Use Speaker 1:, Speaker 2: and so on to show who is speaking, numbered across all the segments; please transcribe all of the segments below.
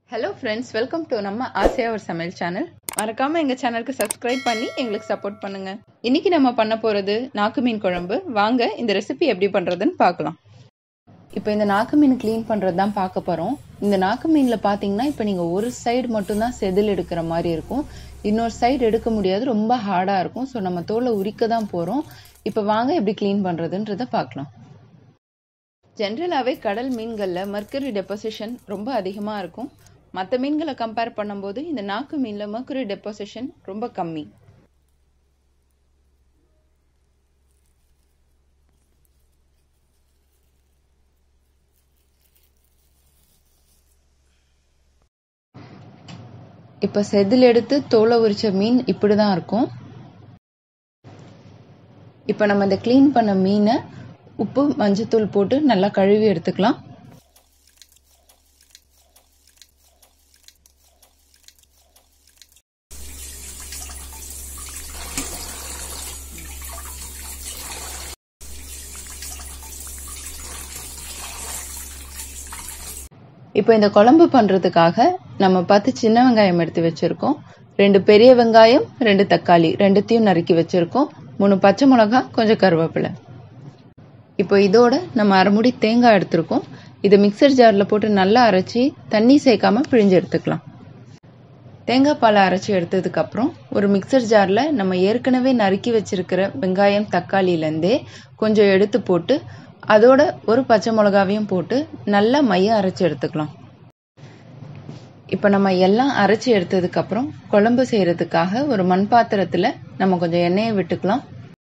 Speaker 1: hello friends welcome to நம்ம ஆசையா ஒரு சமையல் சேனல் மறக்காம எங்க சேனலுக்கு சப்ஸ்கிரைப் பண்ணி எங்களுக்கு சப்போர்ட் பண்ணுங்க இன்னைக்கு நம்ம பண்ண போறது நாக்கு மீன் குழம்பு வாங்க இந்த ரெசிபி எப்படி பண்றதுன்னு பார்க்கலாம் இப்போ இந்த நாக்கு மீன் க்ளீன் பண்ணுறது தான் பார்க்க போகிறோம் இந்த நாக்கு மீனில் பார்த்தீங்கன்னா இப்போ நீங்கள் ஒரு சைடு மட்டும்தான் செதில் எடுக்கிற மாதிரி இருக்கும் இன்னொரு சைடு எடுக்க முடியாது ரொம்ப ஹார்டாக இருக்கும் ஸோ நம்ம தோலை உரிக்க தான் போகிறோம் இப்போ வாங்க எப்படி க்ளீன் பண்ணுறதுன்றத பார்க்கலாம் ஜென்ரலாகவே கடல் மீன்களில் மர்க்கரி டெப்போசிஷன் ரொம்ப அதிகமாக இருக்கும் மற்ற மீன்களை கம்பேர் பண்ணும்போது இந்த நாக்கு மீனில் மர்க்கரி டெப்போசிஷன் ரொம்ப கம்மி இப்போ செதில் எடுத்து தோலை உரிச்ச மீன் இப்படி தான் இருக்கும் இப்போ நம்ம இந்த க்ளீன் பண்ண மீனை உப்பு மஞ்சத்தூள் போட்டு நல்லா கழுவி எடுத்துக்கலாம் இப்போ இந்த குழம்பு பண்ணுறதுக்காக நம்ம பார்த்து சின்ன வெங்காயம் எடுத்து வச்சுருக்கோம் ரெண்டு பெரிய வெங்காயம் ரெண்டு தக்காளி ரெண்டுத்தையும் நறுக்கி வச்சுருக்கோம் மூணு பச்சை மிளகா கொஞ்சம் கருவேப்பிலை இப்போ இதோட நம்ம அரைமுடி தேங்காய் எடுத்திருக்கோம் இதை மிக்சர் ஜாரில் போட்டு நல்லா அரைச்சி தண்ணி சேர்க்காம பிழிஞ்சு எடுத்துக்கலாம் தேங்காய் பாலை அரைச்சி எடுத்ததுக்கப்புறம் ஒரு மிக்சர் ஜாரில் நம்ம ஏற்கனவே நறுக்கி வச்சிருக்கிற வெங்காயம் தக்காளியிலேருந்தே கொஞ்சம் எடுத்து போட்டு அதோட ஒரு பச்சை மிளகாவையும் போட்டு நல்லா மையம் அரைச்சி எடுத்துக்கலாம் இப்போ நம்ம எல்லாம் அரைச்சி எடுத்ததுக்கப்புறம் குழம்பு செய்கிறதுக்காக ஒரு மண் பாத்திரத்தில் நம்ம கொஞ்சம் எண்ணெயை விட்டுக்கலாம்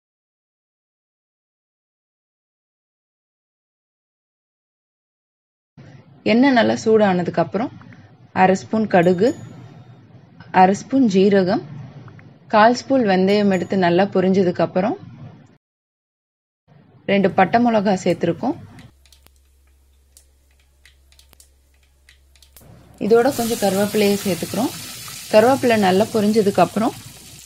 Speaker 1: எண்ணெய் நல்லா சூடானதுக்கப்புறம் அரை ஸ்பூன் கடுகு அரை ஸ்பூன் ஜீரகம் கால் ஸ்பூன் வெந்தயம் எடுத்து நல்லா பொரிஞ்சதுக்கப்புறம் ரெண்டு பட்டை மிளகா சேர்த்துருக்கோம் இதோட கொஞ்சம் கருவேப்பிலையை சேர்த்துக்கிறோம் கருவேப்பிலை நல்லா பொரிஞ்சதுக்கப்புறம்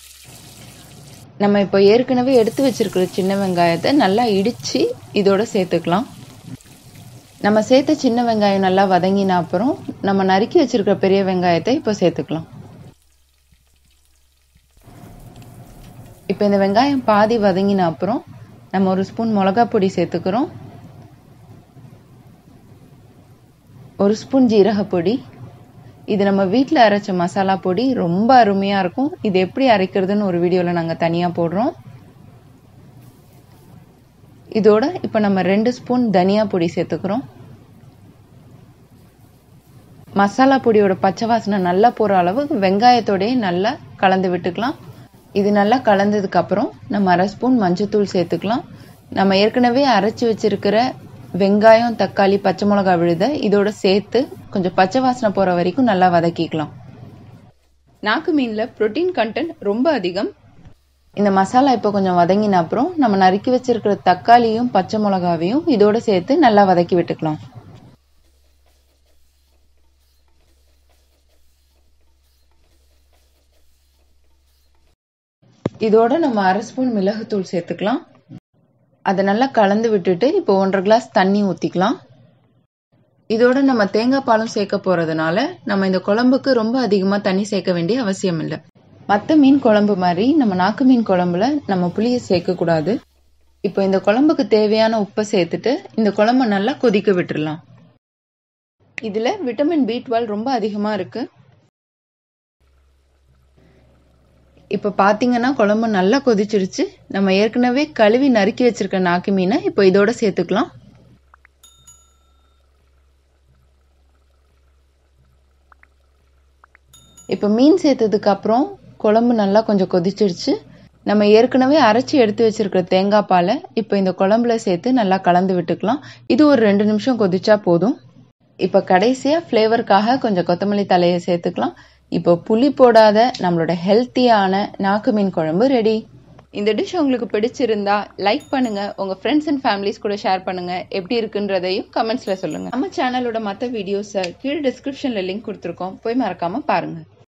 Speaker 1: நம்ம இப்போ ஏற்கனவே எடுத்து வச்சிருக்கிற சின்ன வெங்காயத்தை நல்லா இடித்து இதோட சேர்த்துக்கலாம் நம்ம சேர்த்த சின்ன வெங்காயம் நல்லா வதங்கின அப்புறம் நம்ம நறுக்கி வச்சிருக்கிற பெரிய வெங்காயத்தை இப்போ சேர்த்துக்கலாம் இப்போ இந்த வெங்காயம் பாதி வதங்கின அப்புறம் நம்ம ஒரு ஸ்பூன் மிளகா பொடி சேர்த்துக்கிறோம் ஒரு ஸ்பூன் ஜீரக பொடி இது நம்ம வீட்டில் அரைச்ச மசாலா பொடி ரொம்ப அருமையாக இருக்கும் இது எப்படி அரைக்கிறதுன்னு ஒரு வீடியோவில் நாங்கள் தனியாக போடுறோம் இதோட இப்போ நம்ம ரெண்டு ஸ்பூன் தனியா பொடி சேர்த்துக்கிறோம் மசாலா பொடியோட பச்சை வாசனை நல்லா போகிற அளவுக்கு வெங்காயத்தோடய நல்லா கலந்து விட்டுக்கலாம் இது நல்லா கலந்ததுக்கு அப்புறம் நம்ம அரை ஸ்பூன் மஞ்சத்தூள் சேர்த்துக்கலாம் நம்ம ஏற்கனவே அரைச்சி வச்சிருக்கிற வெங்காயம் தக்காளி பச்சை மிளகா விழுத இதோட சேர்த்து கொஞ்சம் பச்சை வாசனை போகிற வரைக்கும் நல்லா வதக்கிக்கலாம் நாக்கு மீனில் ப்ரோட்டீன் கண்டென்ட் ரொம்ப அதிகம் இந்த மசாலா இப்போ கொஞ்சம் வதங்கின அப்புறம் நம்ம நறுக்கி வச்சிருக்கிற தக்காளியும் பச்சை மிளகாவையும் இதோட சேர்த்து நல்லா வதக்கி விட்டுக்கலாம் இதோட நம்ம அரை ஸ்பூன் மிளகுத்தூள் சேர்த்துக்கலாம் அதை நல்லா கலந்து விட்டுட்டு இப்போ ஒன்றரை கிளாஸ் தண்ணி ஊற்றிக்கலாம் இதோட நம்ம தேங்காய் பாலும் சேர்க்க போகிறதுனால நம்ம இந்த குழம்புக்கு ரொம்ப அதிகமாக தண்ணி சேர்க்க வேண்டிய அவசியம் இல்லை மற்ற மீன் குழம்பு மாதிரி நம்ம நாக்கு மீன் குழம்புல நம்ம புளியை சேர்க்கக்கூடாது இப்போ இந்த குழம்புக்கு தேவையான உப்பை சேர்த்துட்டு இந்த குழம்பு நல்லா கொதிக்க விட்டுடலாம் இதில் விட்டமின் பி டுவெல் ரொம்ப அதிகமாக இருக்கு இப்போ பார்த்தீங்கன்னா குழம்பு நல்லா கொதிச்சிருச்சு நம்ம ஏற்கனவே கழுவி நறுக்கி வச்சிருக்க நாக்கு மீனை இப்போ இதோட சேர்த்துக்கலாம் இப்போ மீன் சேர்த்ததுக்கு அப்புறம் குழம்பு நல்லா கொஞ்சம் கொதிச்சிருச்சு நம்ம ஏற்கனவே அரைச்சி எடுத்து வச்சிருக்கிற தேங்காய் பாலை இப்போ இந்த குழம்புல சேர்த்து நல்லா கலந்து விட்டுக்கலாம் இது ஒரு ரெண்டு நிமிஷம் கொதிச்சா போதும் இப்போ கடைசியாக ஃப்ளேவருக்காக கொஞ்சம் கொத்தமல்லி தலையை சேர்த்துக்கலாம் இப்போ புளி போடாத நம்மளோட ஹெல்த்தியான நாக்கு மீன் குழம்பு ரெடி இந்த டிஷ் உங்களுக்கு பிடிச்சிருந்தா லைக் பண்ணுங்க உங்க ஃப்ரெண்ட்ஸ் அண்ட் ஃபேமிலிஸ் கூட ஷேர் பண்ணுங்க எப்படி இருக்குன்றதையும் கமெண்ட்ஸ்ல சொல்லுங்க நம்ம சேனலோட மற்ற வீடியோஸை கீழே டிஸ்கிரிப்ஷன்ல லிங்க் கொடுத்துருக்கோம் போய் மறக்காம பாருங்க